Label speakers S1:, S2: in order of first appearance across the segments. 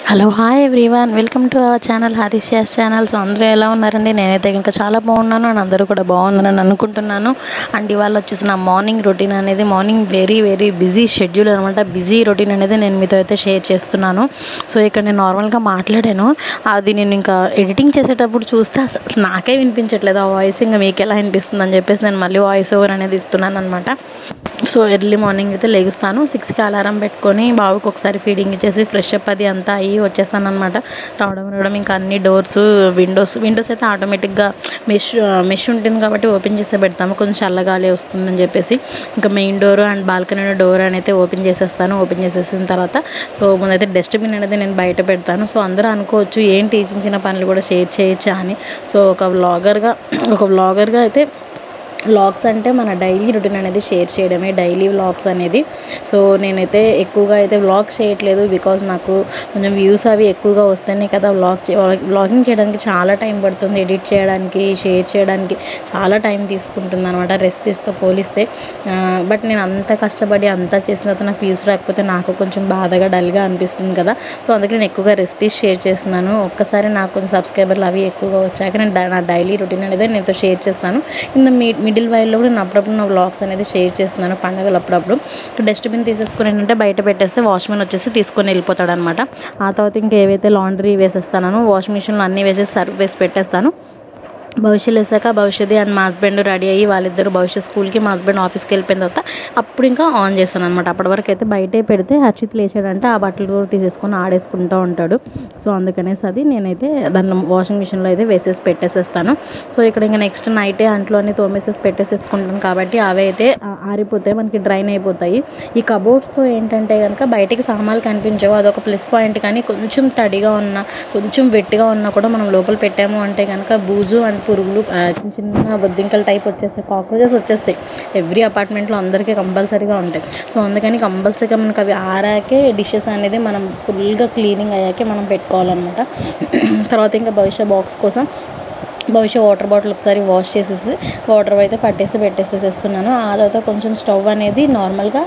S1: hello hi everyone welcome to our channel Harish యాస్ channel so అందరూ ఎలా ఉన్నారండి నేనైతే ఇంకా చాలా బాగున్నాను అండ్ అందరూ కూడా బాగున్నారని అనుకుంటున్నాను అండ్ ఇవాళ వచ్చేసి నా మార్నింగ్ రొటీన్ అనేది morning very very busy schedule అనమాట బిజీ రొటీన్ అనేది నేను మీతో అయితే షేర్ చేస్తున్నాను సో ఇక్కడ నేను నార్మల్గా మాట్లాడాను అది నేను ఇంకా ఎడిటింగ్ చేసేటప్పుడు చూస్తే అస- అసలు నాకే వినిపించట్లేదు ఆ వాయిస్ ఇంకా మీకు ఎలా వినిపిస్తుంది అని చెప్పేసి నేను మళ్ళీ వాయిస్ ఓవర్ అనేది ఇస్తున్నాను అనమాట సో ఎర్లీ మార్నింగ్ అయితే లెగుస్తాను సిక్స్కి అలారం పెట్టుకొని బాబుకి ఒకసారి ఫీడింగ్ ఇచ్చేసి ఫ్రెష్ అప్ అది అంతా అయ్యి వచ్చేస్తాను అనమాట రావడం రావడం ఇంకా అన్ని డోర్స్ విండోస్ విండోస్ అయితే ఆటోమేటిక్గా మెష్ మెష్ ఉంటుంది కాబట్టి ఓపెన్ చేసే పెడతాము కొంచెం చల్లగాలి వస్తుందని చెప్పేసి ఇంకా main door and balcony door అని అయితే ఓపెన్ చేసేస్తాను ఓపెన్ చేసేసిన తర్వాత సో ముందైతే డస్ట్బిన్ అనేది నేను బయట పెడతాను సో అందరూ అనుకోవచ్చు ఏంటి చిన్న చిన్న పనులు కూడా షేర్ చేయొచ్చా అని సో ఒక వ్లాగర్గా ఒక వ్లాగర్గా అయితే వ్లాగ్స్ అంటే మన డైలీ రొటీన్ అనేది షేర్ చేయడమే డైలీ వ్లాగ్స్ అనేది సో నేనైతే ఎక్కువగా అయితే వ్లాగ్స్ చేయట్లేదు బికాజ్ నాకు కొంచెం వ్యూస్ అవి ఎక్కువగా వస్తేనే కదా వ్లాగ్ వ్లాగింగ్ చేయడానికి చాలా టైం పడుతుంది ఎడిట్ చేయడానికి షేర్ చేయడానికి చాలా టైం తీసుకుంటుంది అనమాట రెసిపీస్తో పోలిస్తే బట్ నేను అంత కష్టపడి అంతా చేసిన తర్వాత నాకు వ్యూస్ రాకపోతే నాకు కొంచెం బాధగా డల్గా అనిపిస్తుంది కదా సో అందుకే నేను ఎక్కువగా రెసిపీస్ షేర్ చేస్తున్నాను ఒక్కసారి నాకు కొంచెం సబ్స్క్రైబర్లు అవి ఎక్కువగా వచ్చాక నేను డై- నా డైలీ రొటీన్ అనేది నేనుతో షేర్ చేస్తాను ఇన్ ద మీ మిడిల్ వైల్లో కూడా నేను అప్పుడప్పుడు నా వ్లాగ్స్ అనేది షేర్ చేస్తున్నాను పండగలు అప్పుడప్పుడు డస్ట్బిన్ తీసేసుకుని ఏంటంటే బయట పెట్టేస్తే వాష్మెన్ వచ్చేసి తీసుకొని వెళ్ళిపోతాడు అనమాట ఆ తర్వాత ఇంకా ఏవైతే లాండ్రీ వేసేస్తానో వాషింగ్ మిషన్లో అన్నీ వేసేసి సర్వ్ వేసి పెట్టేస్తాను భవిష్యత్తు వేసాక భవిష్యత్తు అండ్ మా హస్బెండ్ రెడీ అయ్యి వాళ్ళిద్దరు భవిష్యత్ స్కూల్కి మా హస్బెండ్ ఆఫీస్కి వెళ్ళిపోయిన తర్వాత అప్పుడు ఇంకా ఆన్ చేస్తాను అనమాట అప్పటి వరకు అయితే బయటే పెడితే హర్షిత్ లేచాడంటే ఆ బట్టలు కూడా తీసేసుకొని ఆడేసుకుంటూ ఉంటాడు సో అందుకనేసి అది నేనైతే దాన్ని వాషింగ్ మిషన్లో అయితే వేసేసి పెట్టేసేస్తాను సో ఇక్కడ ఇంకా నెక్స్ట్ నైటే అంట్లో అన్ని తోమేసేసి పెట్టేసేసుకుంటాను కాబట్టి అవి అయితే ఆ- ఆరిపోతాయి మనకి డ్రైన్ అయిపోతాయి ఈ కబోర్డ్స్తో ఏంటంటే కనుక బయటికి సామాన్లు కనిపించవు అదొక ప్లస్ పాయింట్ కానీ కొంచెం తడిగా ఉన్న కొంచెం వెట్టిగా ఉన్నా కూడా మనం లోపల పెట్టాము అంటే కనుక బూజు అండ్ పురుగులు ఆ, చిన్న చిన్న బొద్దింకల టైప్ వచ్చేస్తాయి కాక్రోచెస్ వచ్చేస్తాయి ఎవ్రీ అపార్ట్మెంట్లో అందరికీ కంపల్సరీగా ఉంటాయి సో అందుకని కంపల్సరీగా మనకు అవి ఆరాకే డిషెస్ అనేది మనం ఫుల్గా క్లీనింగ్ అయ్యాకే మనం పెట్టుకోవాలన్నమాట తర్వాత ఇంకా భవిష్య బాక్స్ కోసం భవిష్య వాటర్ బాటిల్ ఒకసారి వాష్ చేసేసి వాటర్ అయితే పట్టేసి పెట్టేసేస్తున్నాను ఆ తర్వాత కొంచెం స్టవ్ అనేది నార్మల్గా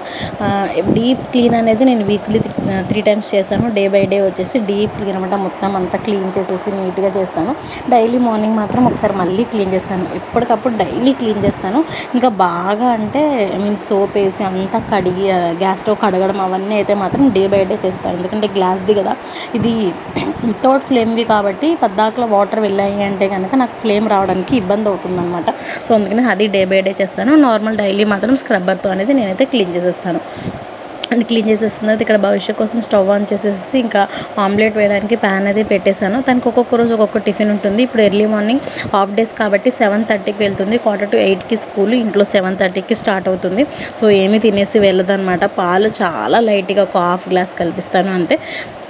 S1: డీప్ క్లీన్ అనేది నేను వీక్లీ త్రీ టైమ్స్ చేశాను డే బై డే వచ్చేసి డీప్ క్లీన్ అనమాట మొత్తం అంతా క్లీన్ చేసేసి నీట్గా చేస్తాను డైలీ మార్నింగ్ మాత్రం ఒకసారి మళ్ళీ క్లీన్ చేస్తాను ఎప్పటికప్పుడు డైలీ క్లీన్ చేస్తాను ఇంకా బాగా అంటే ఐ మీన్ సోప్ వేసి అంతా కడిగి గ్యాస్ స్టవ్ కడగడం అవన్నీ అయితే మాత్రం డే బై డే చేస్తాను ఎందుకంటే గ్లాస్ది కదా ఇది వితౌట్ ఫ్లేమ్వి కాబట్టి పద్దాకల వాటర్ వెళ్ళాయి అంటే కనుక నాకు ఫ్లేమ్ రావడానికి ఇబ్బంది అవుతుంది అనమాట సో అందుకని అది డే బై డే చేస్తాను నార్మల్ డైలీ మాత్రం స్క్రబ్బర్తో అనేది నేనైతే క్లీన్ చేసేస్తాను అండ్ క్లీన్ చేసేస్తుంది ఇక్కడ భవిష్యత్ కోసం స్టవ్ ఆన్ చేసేసి ఇంకా ఆమ్లెట్ వేయడానికి ప్యాన్ అది పెట్టేశాను తనకు ఒక్కొక్క రోజు ఒక్కొక్క టిఫిన్ ఉంటుంది ఇప్పుడు ఎర్లీ మార్నింగ్ హాఫ్ డేస్ కాబట్టి సెవెన్ థర్టీకి వెళ్తుంది క్వార్టర్ టు ఎయిట్కి స్కూల్ ఇంట్లో సెవెన్ థర్టీకి స్టార్ట్ అవుతుంది సో ఏమీ తినేసి వెళ్ళదన్నమాట పాలు చాలా లైట్గా ఒక హాఫ్ గ్లాస్ కల్పిస్తాను అంతే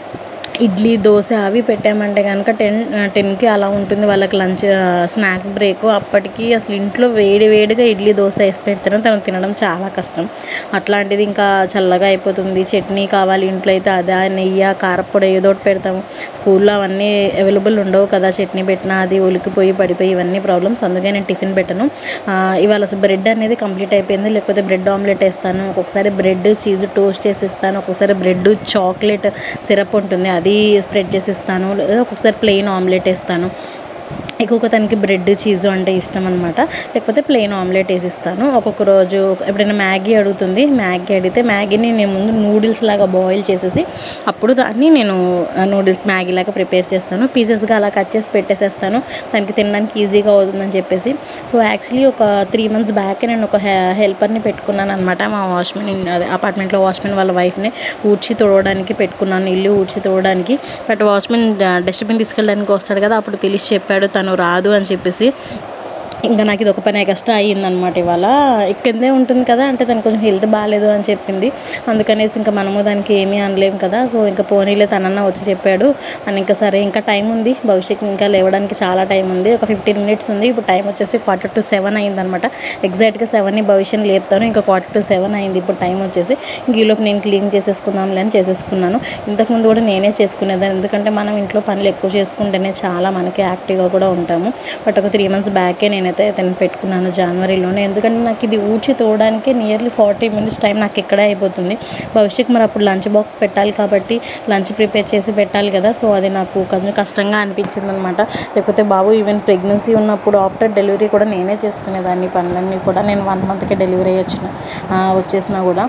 S1: ఇడ్లీ దోశ అవి పెట్టామంటే కనుక టెన్ టెన్కి అలా ఉంటుంది వాళ్ళకి లంచ్ స్నాక్స్ బ్రేక్ అప్పటికి అసలు ఇంట్లో వేడి వేడిగా ఇడ్లీ దోశ వేసి పెడితేనే తను తినడం చాలా కష్టం అట్లాంటిది ఇంకా చల్లగా అయిపోతుంది చట్నీ కావాలి ఇంట్లో అయితే అదా నెయ్యి కారపొడి ఏదో ఒకటి పెడతాము స్కూల్లో అవన్నీ అవైలబుల్ ఉండవు కదా చట్నీ పెట్టినా అది ఉలికిపోయి పడిపోయి ఇవన్నీ ప్రాబ్లమ్స్ అందుకే నేను టిఫిన్ పెట్టను ఆ, ఇవాళ అసలు బ్రెడ్ అనేది కంప్లీట్ అయిపోయింది లేకపోతే బ్రెడ్ ఆమ్లెట్ వేస్తాను ఒక్కొక్కసారి బ్రెడ్ చీజ్ టోస్ట్ చేసి ఇస్తాను ఒక్కొక్కసారి బ్రెడ్ చాక్లెట్ సిరప్ ఉంటుంది అది స్ప్రెడ్ చేసి ఇస్తాను లేదా ఒక్కొక్కసారి ప్లెయిన్ ఆమ్లెట్ వేస్తాను ఎక్కువగా తనకి బ్రెడ్ చీజ్ అంటే ఇష్టం అనమాట లేకపోతే ప్లెయిన్ ఆమ్లెట్ వేసిస్తాను ఒక్కొక్క రోజు ఎప్పుడైనా మ్యాగీ అడుగుతుంది మ్యాగీ అడిగితే మ్యాగీని నేను ముందు నూడిల్స్ లాగా బాయిల్ చేసేసి అప్పుడు దాన్ని నేను నూడిల్స్ మ్యాగీ లాగా ప్రిపేర్ చేస్తాను పీసెస్గా అలా కట్ చేసి పెట్టేసేస్తాను తనకి తినడానికి ఈజీగా అవుతుందని చెప్పేసి సో యాక్చువల్లీ ఒక త్రీ మంత్స్ బ్యాక్ నేను ఒక హెల్పర్ని పెట్టుకున్నాను అనమాట మా వాచ్మెన్ అదే అపార్ట్మెంట్లో వాచ్మెన్ వాళ్ళ వైఫ్ని ఊడ్చి తుడవడానికి పెట్టుకున్నాను ఇల్లు ఊడ్చి తుడవడానికి బట్ వాచ్మెన్ డస్ట్బిన్ తీసుకెళ్ళడానికి వస్తాడు కదా అప్పుడు పిలిచి చెప్పాడు తను రాదు అని చెప్పేసి ఇంకా నాకు ఇది ఒక పని కష్టం అయ్యిందనమాట ఇవాళ ఇక్కడే ఉంటుంది కదా అంటే తనకు కొంచెం హెల్త్ బాగాలేదు అని చెప్పింది అందుకనేసి ఇంకా మనము దానికి ఏమీ అనలేం కదా సో ఇంకా పోనీలే తనన్న వచ్చి చెప్పాడు అని ఇంకా సరే ఇంకా టైం ఉంది భవిష్యత్తు ఇంకా లేవడానికి చాలా టైం ఉంది ఒక ఫిఫ్టీన్ మినిట్స్ ఉంది ఇప్పుడు టైం వచ్చేసి క్వార్టర్ టు సెవెన్ అయిందనమాట ఎగ్జాక్ట్గా సెవెన్ని భవిష్యత్తు లేపుతాను ఇంకా క్వార్టర్ టు సెవెన్ అయింది ఇప్పుడు టైం వచ్చేసి ఇంక ఈలోపు నేను క్లీన్ చేసేసుకుందాంలే అని చేసేసుకున్నాను ఇంతకుముందు కూడా నేనే చేసుకునేదాన్ని ఎందుకంటే మనం ఇంట్లో పనులు ఎక్కువ చేసుకుంటేనే చాలా మనకి యాక్టివ్గా కూడా ఉంటాము బట్ ఒక త్రీ మంత్స్ బ్యాకే నేను నేనైతే దాన్ని పెట్టుకున్నాను జనవరిలోనే ఎందుకంటే నాకు ఇది ఊడ్చి తోవడానికి నియర్లీ ఫార్టీ మినిట్స్ టైం నాకు ఇక్కడే అయిపోతుంది భవిష్యత్తు మరి అప్పుడు లంచ్ బాక్స్ పెట్టాలి కాబట్టి లంచ్ ప్రిపేర్ చేసి పెట్టాలి కదా సో అది నాకు కొంచెం కష్టంగా అనిపించింది అనమాట లేకపోతే బాబు ఈవెన్ ప్రెగ్నెన్సీ ఉన్నప్పుడు ఆఫ్టర్ డెలివరీ కూడా నేనే చేసుకునేదాన్ని పనులన్నీ కూడా నేను వన్ మంత్కే డెలివరీ వచ్చిన ఆ, వచ్చేసినా కూడా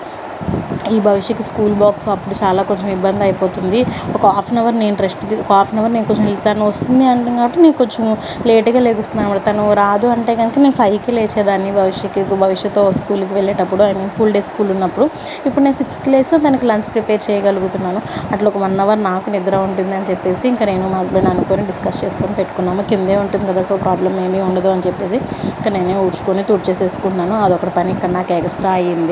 S1: ఈ భవిష్యత్తు స్కూల్ బాక్స్ అప్పుడు చాలా కొంచెం ఇబ్బంది అయిపోతుంది ఒక హాఫ్ అన్ అవర్ నేను రెస్ట్ ఒక హాఫ్ అన్ అవర్ నేను కొంచెం తను వస్తుంది అంటే కాబట్టి నేను కొంచెం లేట్గా లేగుస్తున్నాను అనమాట తను రాదు అంటే కనుక నేను ఫైవ్కి లేచేదాన్ని భవిష్యత్తుకి భవిష్యత్తు స్కూల్కి వెళ్ళేటప్పుడు I mean full day school ఉన్నప్పుడు ఇప్పుడు నేను సిక్స్కి లేచిన తనకి లంచ్ ప్రిపేర్ చేయగలుగుతున్నాను అట్లా ఒక వన్ అవర్ నాకు నిద్ర ఉంటుంది అని చెప్పేసి ఇంకా నేను మా హస్బెండ్ అనుకొని డిస్కస్ చేసుకొని పెట్టుకున్నాము కిందే ఉంటుంది కదా సో ప్రాబ్లం ఏమీ ఉండదు అని చెప్పేసి ఇంకా నేనే ఊడ్చుకొని తుడిచేసేసుకుంటున్నాను అదొకటి పని ఇక్కడ నాకు ఎక్స్ట్రా అయ్యింది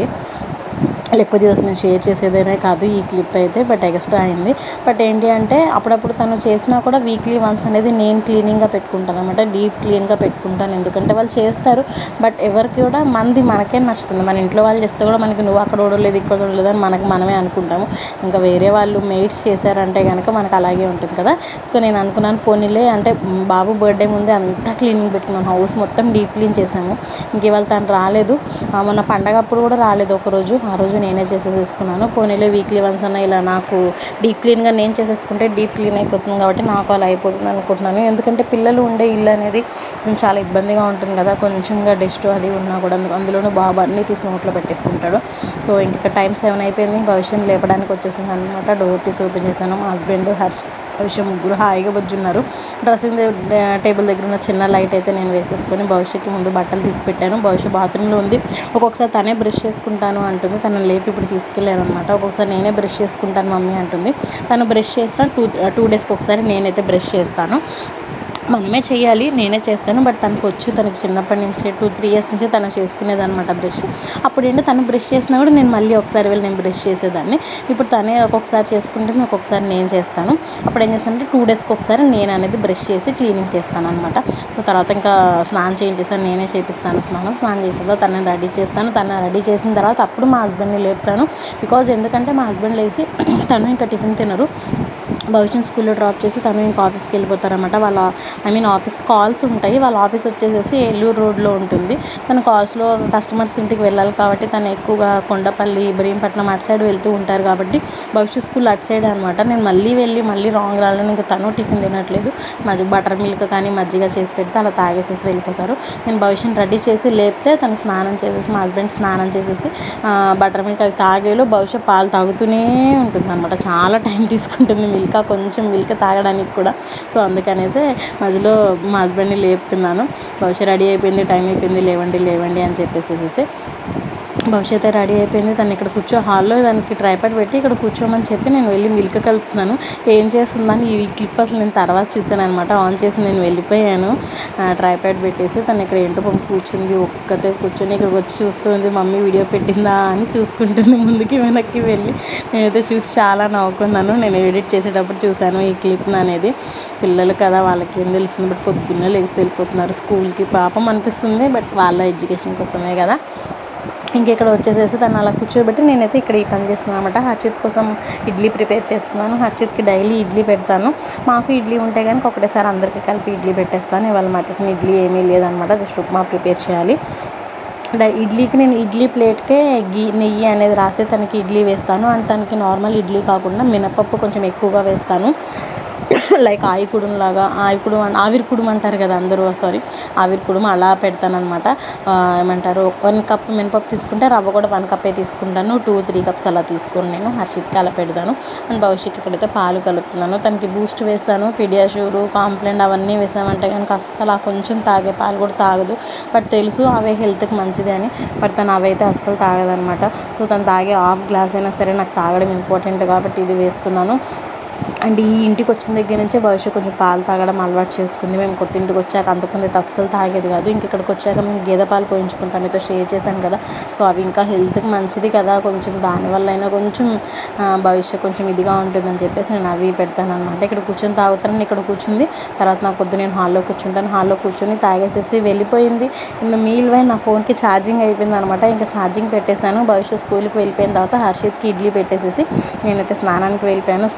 S1: లేకపోతే ఇది అసలు నేను షేర్ చేసేదేనే కాదు ఈ క్లిప్ అయితే బట్ ఎక్స్ట్రా అయింది బట్ ఏంటి అంటే అప్పుడప్పుడు తను చేసినా కూడా వీక్లీ వన్స్ అనేది నేను క్లీనింగ్గా పెట్టుకుంటాను అనమాట డీప్ క్లీన్గా పెట్టుకుంటాను ఎందుకంటే వాళ్ళు చేస్తారు బట్ ఎవరికి కూడా మంది మనకే నచ్చుతుంది మన ఇంట్లో వాళ్ళు చేస్తే కూడా మనకి నువ్వు అక్కడ చూడలేదు ఇక్కడ చూడలేదు అని మనకి మనమే అనుకుంటాము ఇంకా వేరే వాళ్ళు మెయిడ్స్ చేశారంటే కనుక మనకు అలాగే ఉంటుంది కదా ఇంకా నేను అనుకున్నాను పోనీలే అంటే మ్, బాబు బర్త్డే ముందే అంతా క్లీనింగ్ పెట్టుకున్నాను హౌస్ మొత్తం డీప్ క్లీన్ చేసాము ఇంక ఇవాళ తను రాలేదు ఆ, మొన్న పండగ అప్పుడు కూడా రాలేదు ఒక రోజు ఆ రోజు నేనే చేసేసుకున్నాను పోనీలే వీక్లీ వన్స్ అన్న ఇలా నాకు డీప్ క్లీన్గా నేను చేసేసుకుంటే డీప్ క్లీన్ అయిపోతుంది కాబట్టి నాకు అలా అయిపోతుంది అనుకుంటున్నాను ఎందుకంటే పిల్లలు ఉండే ఇల్లు అనేది కొంచెం చాలా ఇబ్బందిగా ఉంటుంది కదా కొంచెంగా డస్ట్ అది ఉన్నా కూడా అందు- అందులోనూ బాబు అన్నీ తీసి నోట్లో పెట్టేసుకుంటాడు సో ఇంక టైం సెవెన్ అయిపోయింది భవిష్యం లేపడానికి వచ్చేసింది అనమాట డోర్ తీసి ఓపెన్ చేశాను మా హస్బెండ్ హర్ష్ భవిష్య ముగ్గురు హాయిగా బొజ్జున్నారు డ్రెస్సింగ్ టేబుల్ దగ్గర ఉన్న చిన్న లైట్ అయితే నేను వేసేసుకొని భవిష్యత్కి ముందు బట్టలు తీసి పెట్టాను భవిష్య బాత్రూంలో ఉంది ఒక్కొక్కసారి తనే బ్రష్ చేసుకుంటాను అంటుంది తను లేపి ఇప్పుడు తీసుకెళ్ళాను అనమాట ఒక్కొక్కసారి నేనే బ్రష్ చేసుకుంటాను మమ్మీ అంటుంది తను బ్రష్ చేసిన టూ టూ డేస్కి ఒకసారి నేనైతే బ్రష్ చేస్తాను మనమే చేయాలి నేనే చేస్తాను బట్ తనకు వచ్చు తనకి చిన్నప్పటి నుంచి టూ త్రీ ఇయర్స్ నుంచి తను చేసుకునేది అనమాట బ్రష్ అప్పుడు ఏంటి తను బ్రష్ చేసినా కూడా నేను మళ్ళీ ఒకసారి వెళ్ళి నేను బ్రష్ చేసేదాన్ని ఇప్పుడు తనే ఒక్కొక్కసారి చేసుకుంటే ఒక్కొక్కసారి నేను చేస్తాను అప్పుడు ఏం చేస్తానంటే టూ డేస్కి ఒకసారి నేను అనేది బ్రష్ చేసి క్లీనింగ్ చేస్తాను అనమాట సో తర్వాత ఇంకా స్నానం చేయించేసాను నేనే చేపిస్తాను స్నానం స్నానం చేసిన తనని రెడీ చేస్తాను తను రెడీ చేసిన తర్వాత అప్పుడు మా హస్బెండ్ని లేపుతాను బికాజ్ ఎందుకంటే మా హస్బెండ్ లేచి తను ఇంకా టిఫిన్ తినరు భవిష్యత్ స్కూల్లో డ్రాప్ చేసి తను ఇంకా ఆఫీస్కి వెళ్ళిపోతారనమాట వాళ్ళ ఐ మీన్ ఆఫీస్ కాల్స్ ఉంటాయి వాళ్ళ ఆఫీస్ వచ్చేసేసి ఏలూరు రోడ్లో ఉంటుంది తన కాల్స్లో కస్టమర్స్ ఇంటికి వెళ్ళాలి కాబట్టి తను ఎక్కువగా కొండపల్లి ఇబ్రహీంపట్నం అటు సైడ్ వెళ్తూ ఉంటారు కాబట్టి భవిష్యత్ స్కూల్ అటు సైడ్ అనమాట నేను మళ్ళీ వెళ్ళి మళ్ళీ రాంగ్ రాలని ఇంకా తను టిఫిన్ తినట్లేదు మధ్య బటర్ మిల్క్ కానీ మజ్జిగ చేసి పెడితే అలా తాగేసేసి వెళ్ళిపోతారు నేను భవిష్యత్ రెడీ చేసి లేపితే తను స్నానం చేసేసి మా హస్బెండ్ స్నానం చేసేసి ఆ, బటర్ మిల్క్ అవి తాగేలో భవిష్యత్ పాలు తాగుతూనే ఉంటుంది అనమాట చాలా టైం తీసుకుంటుంది మిల్క్ కొంచెం మిల్క్ తాగడానికి కూడా సో అందుకనేసి మధ్యలో మా హస్బెండ్ని లేపుతున్నాను భవిష్యత్ రెడీ అయిపోయింది టైం అయిపోయింది లేవండి లేవండి అని చెప్పేసేసి భవిష్యత్ రెడీ అయిపోయింది తను ఇక్కడ కూర్చో హాల్లో దానికి ట్రైపాడ్ పెట్టి ఇక్కడ కూర్చోమని చెప్పి నేను వెళ్ళి మిల్క్ కలుపుతున్నాను ఏం చేస్తుందని ఈ క్లిప్ అసలు నేను తర్వాత చూసాను అనమాట ఆన్ చేసి నేను వెళ్ళిపోయాను ట్రైపాడ్ పెట్టేసి తను ఇక్కడ ఏంటో పంపు కూర్చుంది ఒక్కతే కూర్చొని ఇక్కడికి వచ్చి చూస్తుంది మమ్మీ వీడియో పెట్టిందా అని చూసుకుంటుంది ముందుకి వెనక్కి వెళ్ళి నేనైతే చూసి చాలా నవ్వుకున్నాను నేను ఎడిట్ చేసేటప్పుడు చూశాను ఈ క్లిప్ అనేది పిల్లలు కదా వాళ్ళకి ఏం తెలుస్తుంది బట్ పొద్దున్నే లేచి వెళ్ళిపోతున్నారు స్కూల్కి పాపం అనిపిస్తుంది బట్ వాళ్ళ ఎడ్యుకేషన్ కోసమే కదా ఇంక ఇక్కడ వచ్చేసేసి తను అలా కూర్చోబెట్టి నేనైతే ఇక్కడ ఈ పని చేస్తున్నాను అనమాట హర్షిత్ కోసం ఇడ్లీ ప్రిపేర్ చేస్తున్నాను హర్షిత్కి డైలీ ఇడ్లీ పెడతాను మాకు ఇడ్లీ ఉంటే కనుక ఒకటేసారి అందరికీ కలిపి ఇడ్లీ పెట్టేస్తాను ఇవాళ మా టిఫిన్ ఇడ్లీ ఏమీ లేదనమాట జస్ట్ ఉప్మా ప్రిపేర్ చేయాలి డ- ఇడ్లీకి నేను ఇడ్లీ ప్లేట్కే గీ నెయ్యి అనేది రాసి తనకి ఇడ్లీ వేస్తాను అండ్ తనకి నార్మల్ ఇడ్లీ కాకుండా మినపప్పు కొంచెం ఎక్కువగా వేస్తాను లైక్ ఆయికుడుం లాగా ఆయికుడు ఆవిరి కుడుం అంటారు కదా అందరూ సారీ ఆవిరి కుడుం అలా పెడతానమాట ఏమంటారు వన్ కప్ మినపప్పు తీసుకుంటే రవ్వ కూడా వన్ కప్పే తీసుకుంటాను టూ త్రీ కప్స్ అలా తీసుకొని నేను హర్షిత్కి అలా పెడతాను అండ్ భవిష్యత్కి ఇక్కడైతే పాలు కలుపుతున్నాను తనకి బూస్ట్ వేస్తాను పిడియాషూరు కాంప్లెంట్ అవన్నీ వేసామంటే కనుక అస్సలు ఆ కొంచెం తాగే పాలు కూడా తాగదు బట్ తెలుసు అవే హెల్త్కి మంచిది అని బట్ తను అవైతే అస్సలు తాగదనమాట సో తను తాగే హాఫ్ గ్లాస్ అయినా సరే నాకు తాగడం ఇంపార్టెంట్ కాబట్టి ఇది వేస్తున్నాను అండ్ ఈ ఇంటికి వచ్చిన దగ్గర నుంచే భవిష్యత్ కొంచెం పాలు తాగడం అలవాటు చేసుకుంది మేము కొత్త ఇంటికి వచ్చాక అంతకుముందు అయితే అస్సలు తాగేది కాదు ఇంక ఇక్కడికి వచ్చాక మేము గేదె పాలు పోయించుకుంటాం మీతో షేర్ చేశాను కదా సో అవి ఇంకా హెల్త్కి మంచిది కదా కొంచెం దానివల్ల అయినా కొంచెం ఆ, భవిష్యత్ కొంచెం ఇదిగా ఉంటుందని చెప్పేసి నేను అవి పెడతాను అనమాట ఇక్కడ కూర్చొని తాగుతాను ఇక్కడ కూర్చుంది తర్వాత నాకు కొద్ది నేను హాల్లో కూర్చుంటాను హాల్లో కూర్చొని తాగేసేసి వెళ్ళిపోయింది ఇన్ మీల్ వై నా ఫోన్కి ఛార్జింగ్ అయిపోయింది అనమాట ఇంకా ఛార్జింగ్ పెట్టేశాను భవిష్యత్ స్కూల్కి వెళ్ళిపోయిన తర్వాత హర్షిత్కి ఇడ్లీ పెట్టేసేసి నేనైతే స్నానానికి వెళ్ళిపోయాను స్నానం చేసి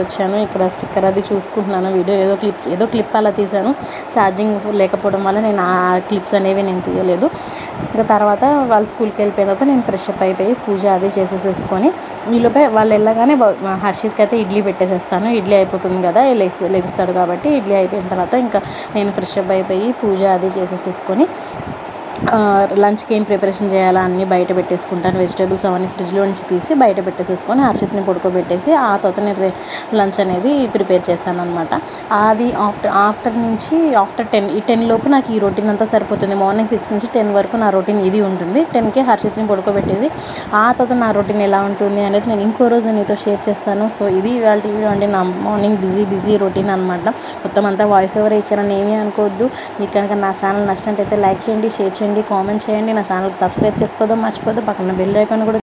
S1: వచ్చాను ఇక్కడ స్టిక్కర్ అది చూసుకుంటున్నాను వీడియో ఏదో క్లిప్ ఏదో క్లిప్ అలా తీశాను ఛార్జింగ్ లేకపోవడం వల్ల నేను ఆ క్లిప్స్ అనేవి నేను తీయలేదు ఇంకా తర్వాత వాళ్ళు స్కూల్కి వెళ్ళిపోయిన తర్వాత నేను ఫ్రెష్ అప్ అయిపోయి పూజ అది చేసేసేసుకొని వీళ్ళపై వాళ్ళు వెళ్ళగానే బా- మా హర్షిత్కి అయితే ఇడ్లీ పెట్టేసేస్తాను ఇడ్లీ అయిపోతుంది కదా లెగ్స్ లెగుస్తాడు కాబట్టి ఇడ్లీ అయిపోయిన తర్వాత ఇంకా నేను ఫ్రెష్ అప్ అయిపోయి పూజ అది చేసేసేసుకొని ఆ, లంచ్కి ఏం ప్రిపరేషన్ చేయాలా అన్నీ బయట పెట్టేసుకుంటాను వెజిటేబుల్స్ అవన్నీ ఫ్రిడ్జ్లో నుంచి తీసి బయట పెట్టేసేసుకొని హర్షిత్ని పడుకోబెట్టేసి ఆ తర్వాత నేను రే- లంచ్ అనేది ప్రిపేర్ చేస్తాను అనమాట అది ఆఫ్టర్ ఆఫ్టర్ నుంచి ఆఫ్టర్ టెన్ ఈ టెన్ లోపు నాకు ఈ రొటీన్ అంతా సరిపోతుంది మార్నింగ్ సిక్స్ నుంచి టెన్ వరకు నా రొటీన్ ఇది ఉంటుంది టెన్కి హర్షిత్ని పడుకోబెట్టేసి ఆ తర్వాత నా రొటీన్ ఎలా ఉంటుంది అనేది నేను ఇంకో రోజు నేను మీతో షేర్ చేస్తాను సో ఇది ఇవాళ వీడియో అండి నా మార్నింగ్ బిజీ బిజీ రొటీన్ అనమాట మొత్తం అంతా వాయిస్ ఓవర్ ఇచ్చానని ఏమీ అనుకోవద్దు మీకు కనుక నా ఛానల్ నచ్చినట్టయితే లైక్ చేయండి షేర్ చేయండి కామెంట్ చేయండి నా ఛానల్కి సబ్స్క్రైబ్ చేసుకోవద్దు మర్చిపోద్దు పక్కన బెల్ ఐకాన్ కూడా